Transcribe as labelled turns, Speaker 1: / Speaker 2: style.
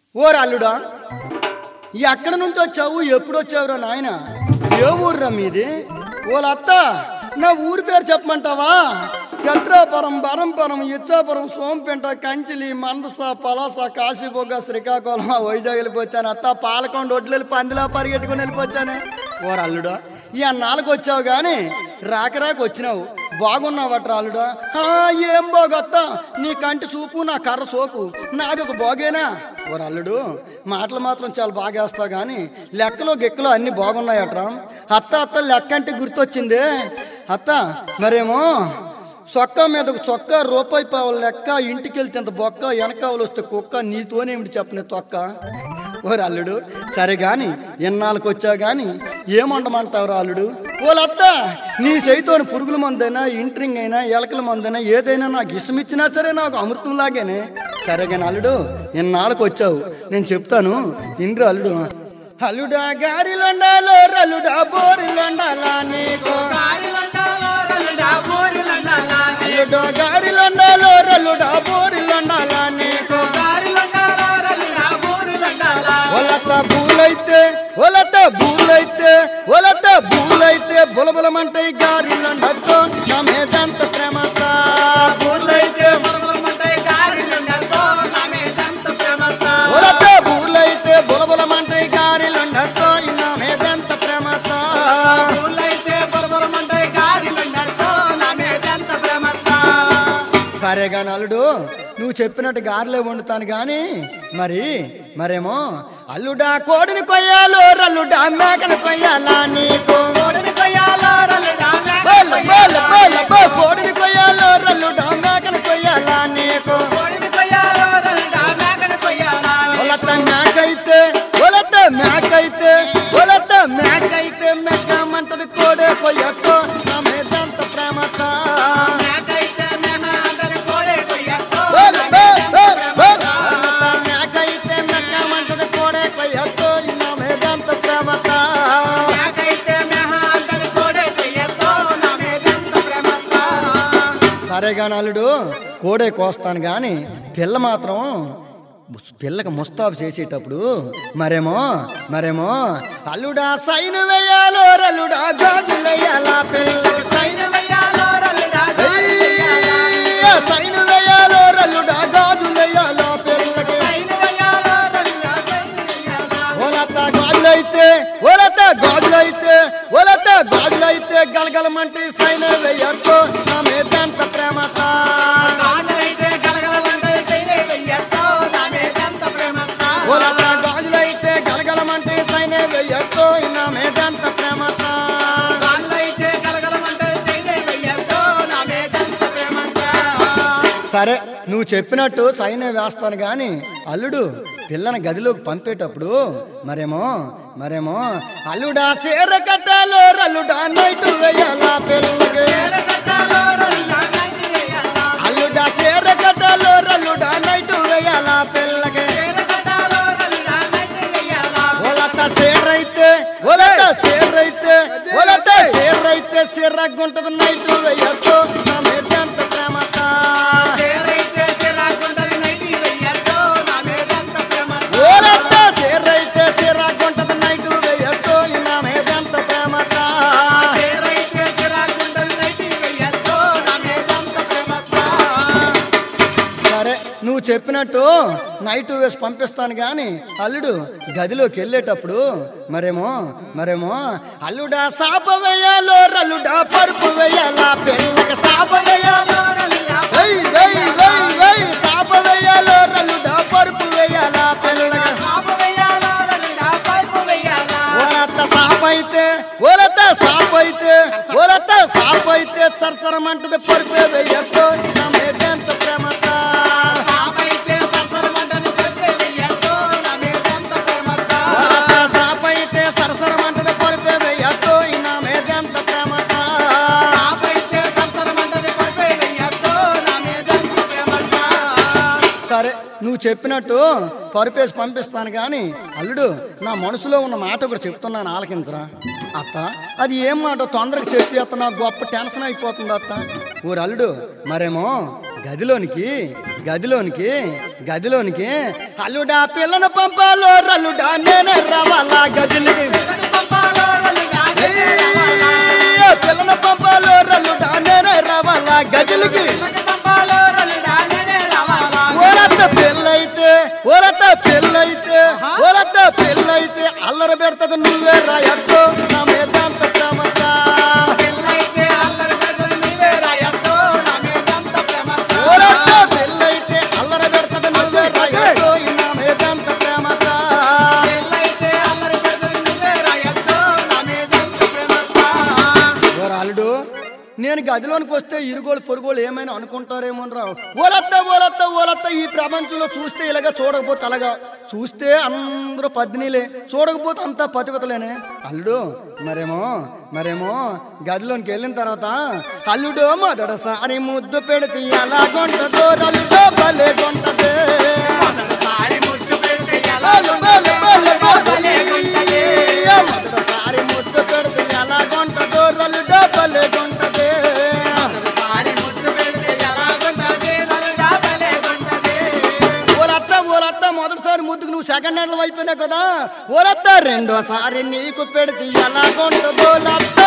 Speaker 1: ఓ అల్లుడా ఎక్కడి నుంచి వచ్చావు ఎప్పుడు వచ్చావురా నాయన ఏ ఊర్రా మీది ఓల అత్త నా ఊరి పేరు చెప్పమంటావా చంద్రాపురం బరంపురం ఇచ్చాపురం సోంపేంట కంచిలి మందస పలాస కాశీబొగ్గ శ్రీకాకుళం వైజాగ్ వెళ్ళిపోయాను అత్త పాలకొండ ఒడ్లు వెళ్ళి పందిలా పరిగెట్టుకుని వెళ్ళిపోయాను ఓ అల్లుడా ఈ అన్నాళ్ళకి వచ్చావు కానీ రాక రాక వచ్చినావు బాగున్నావట్రా అల్లుడా "ఆ, ఏం బాగొత్త నీ కంటి చూపు నా కర్ర సోపు నాది ఒక బాగేనా ఓ అల్లుడు మాటలు మాత్రం చాలా బాగా వేస్తావు కానీ లెక్కలో గిక్కలో అన్ని బాగున్నాయట్రా అత్త అత్త లెక్క అంటే గుర్తొచ్చింది అత్త మరేమో చొక్కా మీద ఒక చొక్కా రూపాయి పావుల లెక్క ఇంటికి వెళ్తే అంత బొక్క వెనకావలు వస్తే కుక్క నీతోనేమిటి చెప్పనే తొక్క ఓరి అల్లుడు సరే గాని ఎన్నాళ్ళకి వచ్చా గాని ఏమండమంటావు అల్లుడు ఓలత్త నీ చేయితోని పురుగుల మందైనా ఇంట్రింగ్ అయినా ఎలకల మందైనా ఏదైనా నాకు ఇష్టమిచ్చినా సరే నాకు అమృతం లాగానే సరే గాని అల్లుడు ఎన్నాళ్ళకి వచ్చావు నేను చెప్తాను ఇంద్రు అల్లుడు అల్లుడా గారిలండాలో రల్లుడా బోరిలండాలా నీకు అల్లుడా గారిలండాలో రల్లుడా బోరిలండాలా నీకు ఒలత బూలైతే ఒలత బూలైతే ఒలత బూలైతే బులబులమంటే గారిలో నడుచో నా మీదంత ప్రేమత బూలైతే ఒలత బూలైతే బులబులమంటే గారిలో నడుచో నా మీదంత ప్రేమత సరే గాని అల్లుడు నువ్వు చెప్పినట్టు గారెలే వండుతాను గాని మరి మరేమో అల్లుడా కోడిని కొయ్యాలో రల్లుడా మేకని కొయ్యాలా నీకు బోల్, బోల్, బోల్, బో, కోడిని కొయ్యాలో రల్లుడా మేకని కొయ్యాలా నీకు ఒలత మేకైతే ఒలత మేకైతే ఒలత మేకైతే మెక్కమంటది కోడే కొయ్యతో నా మీదంత ప్రేమత బోల్, బోల్, బోల్, బోల్. ఒలత మేకైతే మెక్కమంటది కోడే కొయ్యతో నా మీదంత ప్రేమత సరే గాని అల్లుడు కోడే కోస్తాను గాని పిల్ల మాత్రం పిల్లకి ముస్తాబు చేసేటప్పుడు మరేమో మరేమో అల్లుడా సైన్ వేయాలో రల్లుడా గాజులు వేయాలా పిల్లకి సైన్ వేయాలా సైన్ వేయాలో రల్లుడా గాజులు వేయాలా పిల్లకి ఓలత గాజులైతే ఓలత గాజులైతే ఓలత గాజులైతే గలగలమంటే సైన్ వేయర్తో నా మీదంత ప్రేమత ఓలత గాజులైతే గలగలమంటే సైన్ వేయర్తో నా మీదంత ప్రేమత సరే నువ్వు చెప్పినట్టు సైనే వేస్తాను గాని అల్లుడు పిల్లని గదిలోకి పంపేటప్పుడు మరేమో మరేమో అల్లుడా సీర కట్టాలో రల్లుడా నైటు వేయాలా పిల్లకి అల్లుడా సీర కట్టాలో రల్లుడా నైటు వేయాలా పిల్లకి ఒలత సీరైతే ఒలత సీరైతే ఒలత సీరైతే సీరగ్గుంటది నైటు వేయచ్చు నా మీదంత ప్రేమత ఓలత సీరైతే సీరగ్గుంటది నైటు వేయచ్చు నా మీదంత ప్రేమత సరే నువ్వు చెప్పినట్టు నైట్ వేసి పంపిస్తాను గాని అల్లుడు గదిలోకి వెళ్ళేటప్పుడు మరేమో మరేమో అల్లుడా సాప వేయాలో రల్లుడా పరుపు వేయాలా పిల్లకి సాప వేయాలో వెయ్, వెయ్, వెయ్, వెయ్, సాప వేయాలో రల్లుడా పరుపు వేయాలా పిల్లకి ఓలత సాపైతే ఓలత సాపైతే ఓలత సాపైతే సరసరమంటది పరుపే వేయతో నా మీదెంత ప్రేమత ఓలత సాపైతే సరసరమంటది పరుపే వేయతో నా మీదెంత ప్రేమత సరే నువ్వు చెప్పినట్టు పరుపేసి పంపిస్తాను కానీ అల్లుడు నా మనసులో ఉన్న మాట ఒకటి చెప్తున్నాను ఆలకించరా అత్త అది ఏం మాట తొందరగా చెప్పి అత్త నాకు గొప్ప టెన్షన్ అయిపోతుంది అత్త ఊరు అల్లుడు మరేమో గదిలోనికి గదిలోనికి గదిలోనికి అల్లుడా పిల్లను పంపాలో రల్లుడా నేనే రావాలా గదిలోకి ఏయ్, పిల్లను పంపాలో రల్లుడా నేనే రావాలా గదిలోకి ఓరత్త పెళ్ళైతే ఓరత్త పెళ్ళైతే ఓరత్త పెళ్ళైతే అల్లరి పెడతది నువ్వే రాయట్టు నా మీద అంత ప్రేమత. ఓరత్త పెళ్ళైతే అల్లరి పెడతది నువ్వే రాయట్టు నా మీద అంత ప్రేమత. ఓ రాలుడు నేను గదిలోనికి వస్తే ఇరుగోలు పొరుగోలు ఏమైనా అనుకుంటారేమో రావు ఓలత్త ఓలత్త ఓలత్త ఈ ప్రపంచంలో చూస్తే ఇలాగ చూడకపోతే అలాగా చూస్తే అందరూ పద్నిలే చూడకపోతే అంతా పతివతలేనే అల్లుడు మరేమో మరేమో గదిలోనికి వెళ్ళిన తర్వాత అల్లుడు మొదటిసారి ముద్దు పెడితే ఎలా కొంటదో అల్లుడో భలే కొంటదే బలు, బలు, బలు, బలు. మొదటిసారి ముద్దు పెడితే ఎలా కొంటదో అల్లుడో భలే కొంటదే ఓలత్త ఓలత్త మొదటిసారి ముద్దుకు నువ్వు సెకండ్ హ్యాండ్ అయిపోయినావు కదా ఓలత్త రెండోసారి నీకు పెడితే ఎలా కొంటదో లత్త